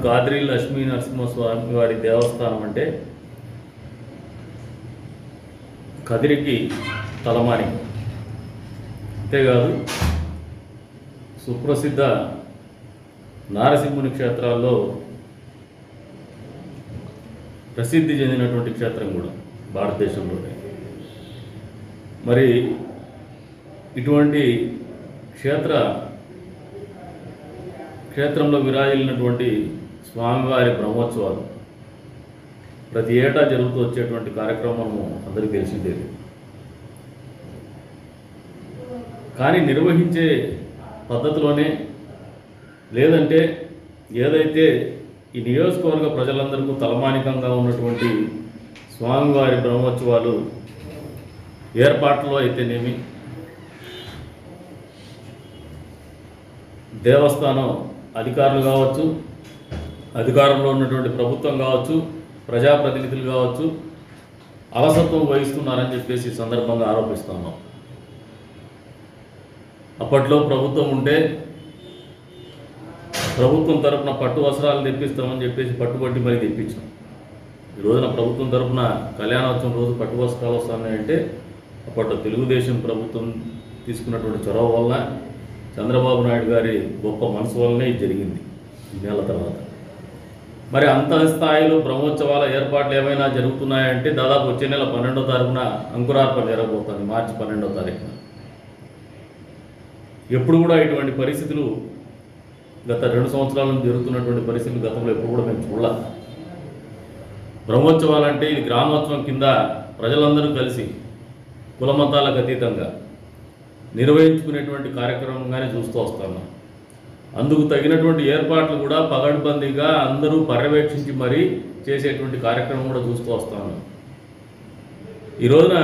గాద్రి లక్ష్మీ నరసింహస్వామి వారి దేవస్థానం అంటే కదిరికి తలమాని అంతేకాదు సుప్రసిద్ధ నారసింహుని క్షేత్రాల్లో ప్రసిద్ధి చెందినటువంటి క్షేత్రం కూడా భారతదేశంలోనే మరి ఇటువంటి క్షేత్ర క్షేత్రంలో విరాజిల్లినటువంటి స్వామివారి బ్రహ్మోత్సవాలు ప్రతి ఏటా జరుగుతూ వచ్చేటువంటి కార్యక్రమము అందరికీ తెలిసిందే కానీ నిర్వహించే పద్ధతిలోనే లేదంటే ఏదైతే ఈ నియోజకవర్గ ప్రజలందరికీ తలమానికంగా ఉన్నటువంటి స్వామివారి బ్రహ్మోత్సవాలు ఏర్పాట్లో అయితేనేమి దేవస్థానం అధికారులు కావచ్చు అధికారంలో ఉన్నటువంటి ప్రభుత్వం కావచ్చు ప్రజాప్రతినిధులు కావచ్చు అలసత్వం వహిస్తున్నారని చెప్పేసి ఈ సందర్భంగా ఆరోపిస్తున్నాం అప్పట్లో ప్రభుత్వం ఉంటే ప్రభుత్వం తరపున పట్టు వస్త్రాలు తెప్పిస్తామని చెప్పేసి పట్టుబట్టి మరి తెప్పించాం ఈ రోజున ప్రభుత్వం తరపున కళ్యాణోత్సవం రోజు పట్టు వస్త్రాలు వస్తున్నాయంటే అప్పట్లో తెలుగుదేశం ప్రభుత్వం తీసుకున్నటువంటి చొరవ వల్ల చంద్రబాబు నాయుడు గారి గొప్ప మనసు వల్లనే ఇది జరిగింది ఈ నెల తర్వాత మరి అంత స్థాయిలో బ్రహ్మోత్సవాల ఏర్పాట్లు ఏమైనా జరుగుతున్నాయంటే దాదాపు వచ్చే నెల పన్నెండో తారీఖున అంకురార్పణ జరగబోతుంది మార్చి పన్నెండో తారీఖున ఎప్పుడు కూడా ఇటువంటి పరిస్థితులు గత రెండు సంవత్సరాల నుంచి జరుగుతున్నటువంటి పరిస్థితులు గతంలో ఎప్పుడు కూడా మేము చూడాల బ్రహ్మోత్సవాలంటే ఇది గ్రామోత్సవం కింద ప్రజలందరూ కలిసి కులమతాలకు అతీతంగా నిర్వహించుకునేటువంటి కార్యక్రమంగానే చూస్తూ వస్తున్నాం అందుకు తగినటువంటి ఏర్పాట్లు కూడా పగడ్బందీగా అందరూ పర్యవేక్షించి మరీ చేసేటువంటి కార్యక్రమం కూడా చూస్తూ వస్తాను ఈ రోజున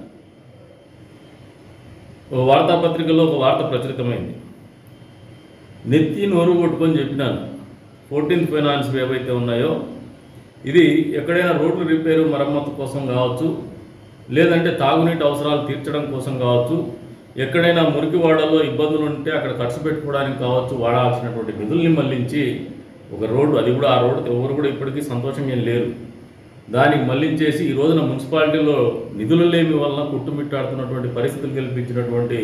ఒక వార్తాపత్రికలో ఒక వార్త ప్రచురితమైంది నెత్తి నోరు కొట్టుకొని చెప్పినాను ఫోర్టీన్త్ ఫైనాన్స్ ఏవైతే ఉన్నాయో ఇది ఎక్కడైనా రోడ్లు రిపేరు మరమ్మతు కోసం కావచ్చు లేదంటే తాగునీటి అవసరాలు తీర్చడం కోసం కావచ్చు ఎక్కడైనా మురికి వాడలో ఇబ్బందులు ఉంటే అక్కడ ఖర్చు పెట్టుకోవడానికి కావచ్చు వాడాల్సినటువంటి నిధుల్ని మళ్లించి ఒక రోడ్డు అది కూడా ఆ రోడ్డు ఎవరు కూడా ఇప్పటికీ సంతోషంగా ఏం లేరు దానికి మళ్లించేసి ఈ రోజున మున్సిపాలిటీలో నిధులు లేమి వలన కుట్టుమిట్టాడుతున్నటువంటి పరిస్థితులు కల్పించినటువంటి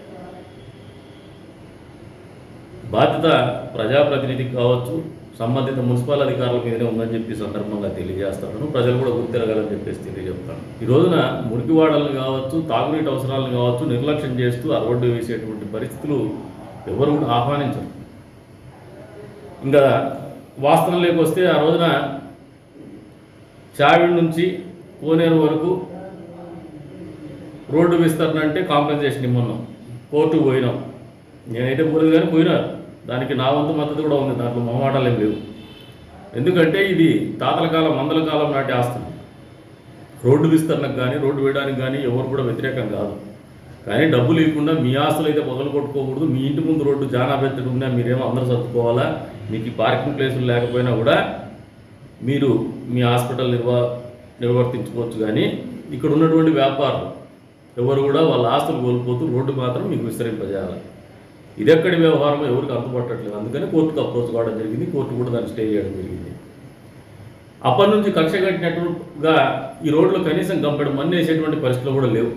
బాధ్యత ప్రజాప్రతినిధికి కావచ్చు సంబంధిత మున్సిపల్ అధికారుల మీదనే ఉందని చెప్పి ఈ సందర్భంగా తెలియజేస్తాను ప్రజలు కూడా గుర్తిరగాలని చెప్పేసి తెలియజెప్తాను ఈ రోజున మురికివాడలను కావచ్చు తాగునీటి అవసరాలను కావచ్చు నిర్లక్ష్యం చేస్తూ ఆ రోడ్డు వేసేటువంటి పరిస్థితులు ఎవరు కూడా ఆహ్వానించరు ఇంకా వాస్తవంలోకి వస్తే ఆ రోజున చావిడి నుంచి కోనేరు వరకు రోడ్డు విస్తరణ అంటే కాంపెన్సేషన్ ఇమ్మన్నాం కోర్టుకు పోయినాం నేనైతే పోలేదు కానీ పోయినారు దానికి నా వంతు మద్దతు కూడా ఉంది దాంట్లో మొహమాటాలు ఏం లేవు ఎందుకంటే ఇది తాతల కాలం మందల కాలం నాటి ఆస్తులు రోడ్డు విస్తరణకు కానీ రోడ్డు వేయడానికి కానీ ఎవరు కూడా వ్యతిరేకం కాదు కానీ డబ్బు లేకుండా మీ ఆస్తులు అయితే మొదలు కొట్టుకోకూడదు మీ ఇంటి ముందు రోడ్డు జానా పెద్దగా ఉన్నా మీరేమో అందరూ సర్దుకోవాలా మీకు ఈ పార్కింగ్ ప్లేసులు లేకపోయినా కూడా మీరు మీ హాస్పిటల్ నిర్వ నిర్వర్తించుకోవచ్చు కానీ ఇక్కడ ఉన్నటువంటి వ్యాపారులు ఎవరు కూడా వాళ్ళ ఆస్తులు కోల్పోతూ రోడ్డు మాత్రం మీకు విస్తరింపజేయాలి ఇది ఎక్కడి వ్యవహారం ఎవరికి అంతుపట్టట్లేదు అందుకని కోర్టుకు అప్రోచ్ కావడం జరిగింది కోర్టు కూడా దాన్ని స్టే చేయడం జరిగింది అప్పటి నుంచి కక్ష కట్టినట్టుగా ఈ రోడ్లు కనీసం గంపెడు మంది వేసేటువంటి పరిస్థితులు కూడా లేవు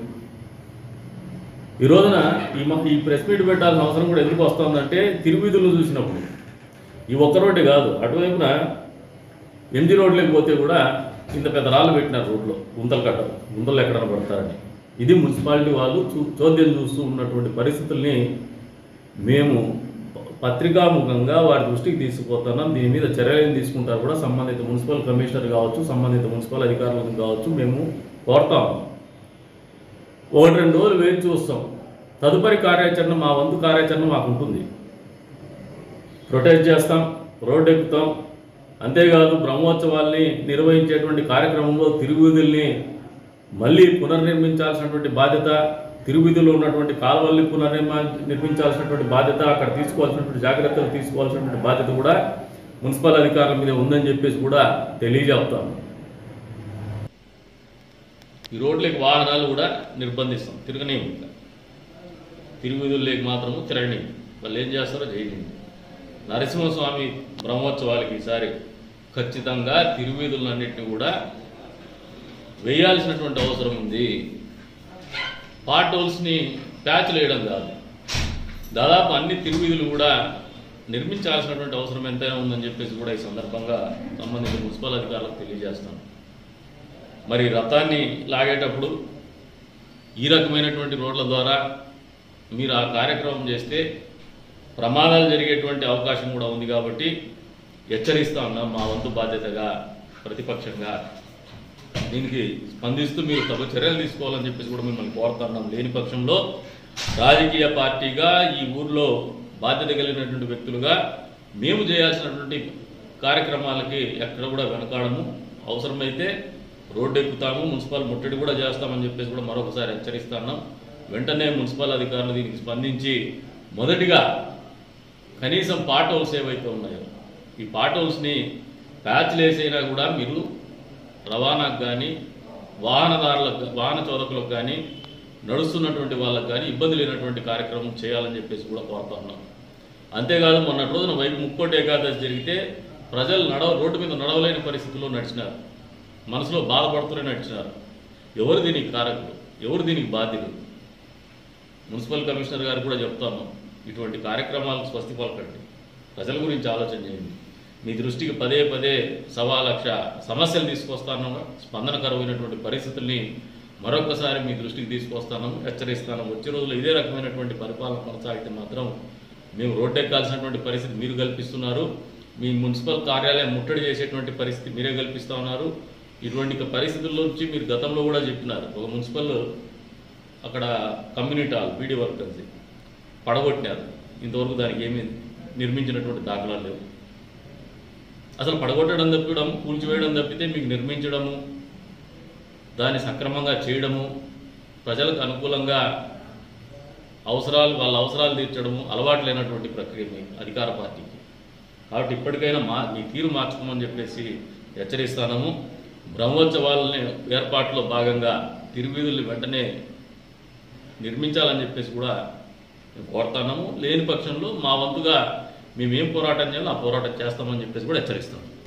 ఈ రోజున ఈ మ- ఈ ప్రెస్ మీట్ పెట్టాల్సిన అవసరం కూడా ఎందుకు వస్తుందంటే తిరువీధులు చూసినప్పుడు ఈ ఒక్క రోడ్డే కాదు అటువైపున ఎంజీ రోడ్లోకి పోతే కూడా ఇంత పెద్ద రాళ్ళు పెట్టినారు రోడ్లో గుంతలు కట్టరు గుంతలు ఎక్కడ పడతారని ఇది మున్సిపాలిటీ వాళ్ళు చూ- చోద్యం చూస్తూ ఉన్నటువంటి పరిస్థితుల్ని మేము ప- పత్రికాముఖంగా వారి దృష్టికి తీసుకుపోతున్నాం దీని మీద చర్యలు తీసుకుంటారు కూడా సంబంధిత మున్సిపల్ కమిషనర్ కావచ్చు సంబంధిత మున్సిపల్ అధికారులను కావచ్చు మేము కోరుతాం ఒకటి రెండు రోజులు వేచి చూస్తాం తదుపరి కార్యాచరణ మా వంతు కార్యాచరణ మాకు ఉంటుంది ప్రొటెస్ట్ చేస్తాం రోడ్డు ఎక్కుతాం అంతేకాదు బ్రహ్మోత్సవాల్ని నిర్వహించేటువంటి కార్యక్రమంలో తిరుగుదల్ని మళ్ళీ పునర్నిర్మించాల్సినటువంటి బాధ్యత తిరుగుదలో ఉన్నటువంటి కాలువల్ని పునర్నిర్మా నిర్మించాల్సినటువంటి బాధ్యత అక్కడ తీసుకోవాల్సినటువంటి జాగ్రత్తలు తీసుకోవాల్సినటువంటి బాధ్యత కూడా మున్సిపల్ అధికారుల మీద ఉందని చెప్పేసి కూడా తెలియజేస్తాం ఈ రోడ్లకి వాహనాలు కూడా నిర్బంధిస్తాం తిరగనే తిరుగుదల లేక మాత్రము తిరగని వాళ్ళు ఏం చేస్తారో చేయలేదు నరసింహస్వామి బ్రహ్మోత్సవాలకి ఈసారి ఖచ్చితంగా తిరువీధులన్నింటినీ కూడా వేయాల్సినటువంటి అవసరం ఉంది పాట్ హోల్స్ని ప్యాచ్లు వేయడం కాదు దాదాపు అన్ని తిరువీధులు కూడా నిర్మించాల్సినటువంటి అవసరం ఎంతైనా ఉందని చెప్పేసి కూడా ఈ సందర్భంగా సంబంధించిన మున్సిపల్ అధికారులకు తెలియజేస్తాను మరి రథాన్ని లాగేటప్పుడు ఈ రకమైనటువంటి రోడ్ల ద్వారా మీరు ఆ కార్యక్రమం చేస్తే ప్రమాదాలు జరిగేటువంటి అవకాశం కూడా ఉంది కాబట్టి హెచ్చరిస్తా ఉన్నాం మా వంతు బాధ్యతగా ప్రతిపక్షంగా దీనికి స్పందిస్తూ మీరు తగు చర్యలు తీసుకోవాలని చెప్పేసి కూడా మిమ్మల్ని కోరుతున్నాం లేని పక్షంలో రాజకీయ పార్టీగా ఈ ఊర్లో బాధ్యత కలిగినటువంటి వ్యక్తులుగా మేము చేయాల్సినటువంటి కార్యక్రమాలకి ఎక్కడ కూడా వెనకాడము అవసరమైతే రోడ్డు ఎక్కుతాము మున్సిపల్ ముట్టడి కూడా చేస్తామని చెప్పేసి కూడా మరొకసారి హెచ్చరిస్తున్నాం వెంటనే మున్సిపల్ అధికారులు దీనికి స్పందించి మొదటిగా కనీసం పాట్ హౌల్స్ ఏవైతే ఉన్నాయో ఈ పాట్ హౌల్స్ని ప్యాచ్లు వేసైనా కూడా మీరు రవాణాకు కానీ వాహనదారులకు వాహన చోదకులకు కానీ నడుస్తున్నటువంటి వాళ్ళకి కానీ ఇబ్బంది లేనటువంటి కార్యక్రమం చేయాలని చెప్పేసి కూడా కోరుతున్నాం అంతేకాదు మొన్నటి రోజున వైపు ముక్కోటి ఏకాదశి జరిగితే ప్రజలు నడవ రోడ్డు మీద నడవలేని పరిస్థితుల్లో నడిచినారు మనసులో బాధపడుతూనే నడిచినారు ఎవరు దీనికి కారకులు ఎవరు దీనికి బాధ్యులు మున్సిపల్ కమిషనర్ గారు కూడా చెప్తాను ఇటువంటి కార్యక్రమాలకు స్వస్తి పలకండి ప్రజల గురించి ఆలోచన చేయండి మీ దృష్టికి పదే పదే సవా లక్ష సమస్యలు తీసుకొస్తాను స్పందన కరువైనటువంటి పరిస్థితుల్ని మరొకసారి మీ దృష్టికి తీసుకొస్తాను హెచ్చరిస్తాను వచ్చే రోజుల్లో ఇదే రకమైనటువంటి పరిపాలన కొనసాగితే మాత్రం మేము రోడ్డెక్కాల్సినటువంటి పరిస్థితి మీరు కల్పిస్తున్నారు మీ మున్సిపల్ కార్యాలయం ముట్టడి చేసేటువంటి పరిస్థితి మీరే కల్పిస్తా ఉన్నారు ఇటువంటి పరిస్థితుల్లో నుంచి మీరు గతంలో కూడా చెప్పినారు ఒక మున్సిపల్ అక్కడ కమ్యూనిటీ హాల్ పీడీ వర్కర్స్ పడగొట్టినారు ఇంతవరకు దానికి ఏమీ నిర్మించినటువంటి దాఖలాలు లేవు అసలు పడగొట్టడం తప్పడం కూల్చివేయడం తప్పితే మీకు నిర్మించడము దాన్ని సక్రమంగా చేయడము ప్రజలకు అనుకూలంగా అవసరాలు వాళ్ళ అవసరాలు తీర్చడము అలవాటు లేనటువంటి ప్రక్రియ మీ అధికార పార్టీకి కాబట్టి ఇప్పటికైనా మా మీ తీరు మార్చుకోమని చెప్పేసి హెచ్చరిస్తాము బ్రహ్మోత్సవాలని ఏర్పాట్లో భాగంగా తిరువీధుల్ని వెంటనే నిర్మించాలని చెప్పేసి కూడా మేము కోరుతున్నాము లేని పక్షంలో మా వంతుగా మేము ఏం పోరాటం చేయాలో ఆ పోరాటం చేస్తామని చెప్పేసి కూడా హెచ్చరిస్తాము